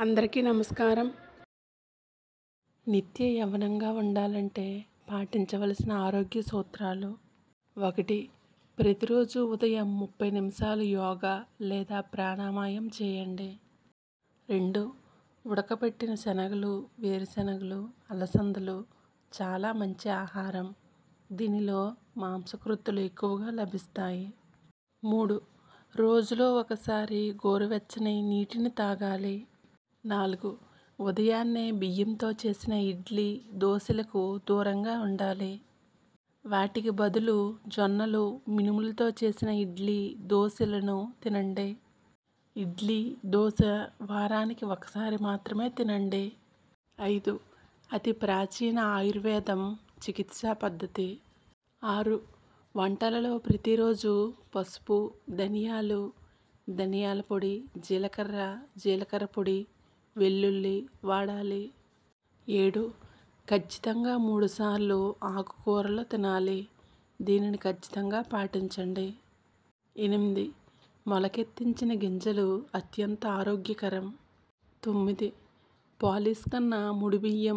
అందరికీ నమస్కారం నిత్య యవ్వనంగా ఉండాలంటే పాటించవలసిన ఆరోగ్య సూత్రాలు ఒకటి ప్రతిరోజు ఉదయం ముప్పై నిమిషాలు యోగా లేదా ప్రాణాయామం చేయండి రెండు ఉడకబెట్టిన శనగలు వేరుశనగలు అలసందలు చాలా మంచి ఆహారం దీనిలో మాంసకృత్తులు ఎక్కువగా లభిస్తాయి మూడు రోజులో ఒకసారి గోరువెచ్చని నీటిని తాగాలి నాలుగు ఉదయాన్నే బియ్యంతో చేసిన ఇడ్లీ దోశలకు దూరంగా ఉండాలి వాటికి బదులు జొన్నలు మినుములతో చేసిన ఇడ్లీ దోశలను తినండి ఇడ్లీ దోశ వారానికి ఒకసారి మాత్రమే తినండి ఐదు అతి ప్రాచీన ఆయుర్వేదం చికిత్సా పద్ధతి ఆరు వంటలలో ప్రతిరోజు పసుపు ధనియాలు ధనియాల పొడి జీలకర్ర జీలకర్ర పొడి వెల్లుల్లి వాడాలి ఏడు ఖచ్చితంగా మూడుసార్లు ఆకుకూరలు తినాలి దీనిని ఖచ్చితంగా పాటించండి ఎనిమిది మొలకెత్తించిన గింజలు అత్యంత ఆరోగ్యకరం తొమ్మిది పాలిస్ కన్నా ముడి బియ్యం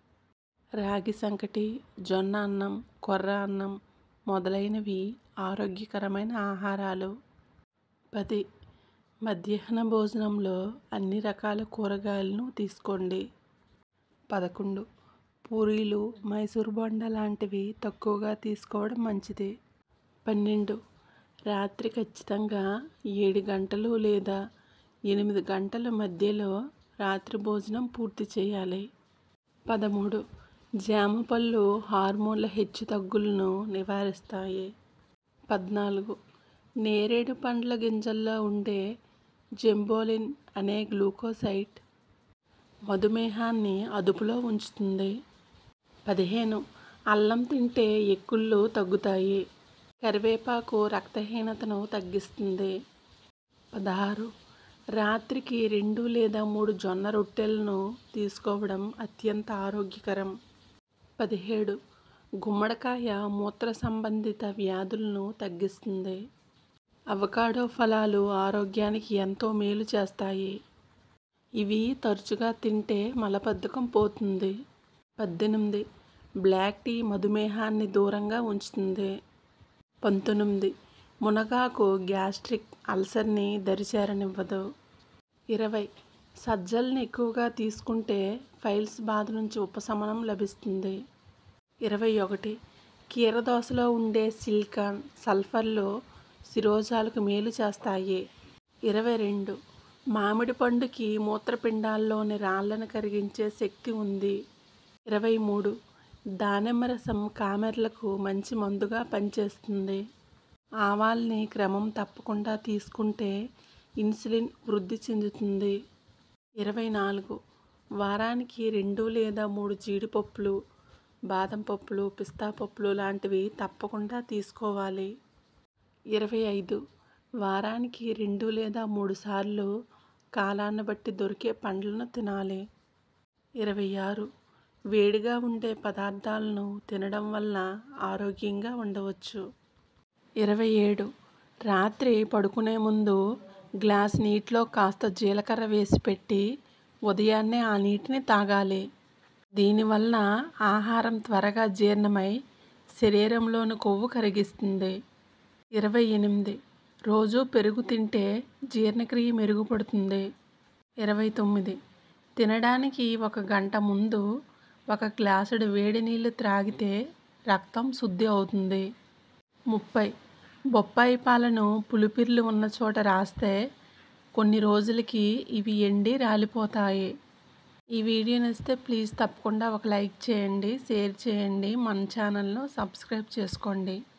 రాగి సంకటి జొన్న అన్నం కొర్ర అన్నం మొదలైనవి ఆరోగ్యకరమైన ఆహారాలు పది మధ్యాహ్న భోజనంలో అన్ని రకాల కూరగాయలను తీసుకోండి పదకొండు పూరీలు మైసూర్ బొండ లాంటివి తక్కువగా తీసుకోవడం మంచిది పన్నెండు రాత్రి ఖచ్చితంగా ఏడు గంటలు లేదా ఎనిమిది గంటల మధ్యలో రాత్రి భోజనం పూర్తి చేయాలి పదమూడు జామ పళ్ళు హార్మోన్ల హెచ్చుతగ్గులను నివారిస్తాయి పద్నాలుగు నేరేడు పండ్ల గింజల్లో ఉండే జెంబోలిన్ అనే గ్లూకోసైట్ మధుమేహాన్ని అదుపులో ఉంచుతుంది పదిహేను అల్లం తింటే ఎక్కుళ్ళు తగ్గుతాయి కరివేపాకు రక్తహీనతను తగ్గిస్తుంది పదహారు రాత్రికి రెండు లేదా మూడు జొన్న రొట్టెలను తీసుకోవడం అత్యంత ఆరోగ్యకరం పదిహేడు గుమ్మడికాయ మూత్ర సంబంధిత వ్యాధులను తగ్గిస్తుంది అవకాడో ఫలాలు ఆరోగ్యానికి ఎంతో మేలు చేస్తాయి ఇవి తరచుగా తింటే మలబద్ధకం పోతుంది పద్దెనిమిది బ్లాక్ టీ మధుమేహాన్ని దూరంగా ఉంచుతుంది పంతొమ్మిది మునగాకు గ్యాస్ట్రిక్ అల్సర్ని దరిచేరనివ్వదు ఇరవై సజ్జల్ని ఎక్కువగా తీసుకుంటే ఫైల్స్ బాధ నుంచి ఉపశమనం లభిస్తుంది ఇరవై ఒకటి కీరదోసలో ఉండే సిలికాన్ సల్ఫర్లు శిరోజాలకు మేలు చేస్తాయి ఇరవై రెండు మామిడి పండుకి మూత్రపిండాల్లోని రాళ్లను కరిగించే శక్తి ఉంది ఇరవై మూడు దానిమ్మ రసం కామెర్లకు మంచి మందుగా పనిచేస్తుంది ఆవాల్ని క్రమం తప్పకుండా తీసుకుంటే ఇన్సులిన్ వృద్ధి చెందుతుంది ఇరవై నాలుగు వారానికి రెండు లేదా మూడు జీడిపప్పులు బాదం పప్పులు పిస్తా పప్పులు లాంటివి తప్పకుండా తీసుకోవాలి ఇరవై ఐదు వారానికి రెండు లేదా మూడు సార్లు కాలాన్ని బట్టి దొరికే పండ్లను తినాలి ఇరవై ఆరు వేడిగా ఉండే పదార్థాలను తినడం వల్ల ఆరోగ్యంగా ఉండవచ్చు ఇరవై ఏడు రాత్రి పడుకునే ముందు గ్లాస్ నీటిలో కాస్త జీలకర్ర వేసి పెట్టి ఉదయాన్నే ఆ నీటిని తాగాలి దీనివల్ల ఆహారం త్వరగా జీర్ణమై శరీరంలోని కొవ్వు కరిగిస్తుంది ఇరవై ఎనిమిది రోజు పెరుగు తింటే జీర్ణక్రియ మెరుగుపడుతుంది ఇరవై తొమ్మిది తినడానికి ఒక గంట ముందు ఒక గ్లాసుడు వేడి నీళ్ళు త్రాగితే రక్తం శుద్ధి అవుతుంది ముప్పై బొప్పాయి పాలను పులిపిర్లు ఉన్న చోట రాస్తే కొన్ని రోజులకి ఇవి ఎండి రాలిపోతాయి ఈ వీడియో నచ్చితే ప్లీజ్ తప్పకుండా ఒక లైక్ చేయండి షేర్ చేయండి మన ఛానల్ను సబ్స్క్రైబ్ చేసుకోండి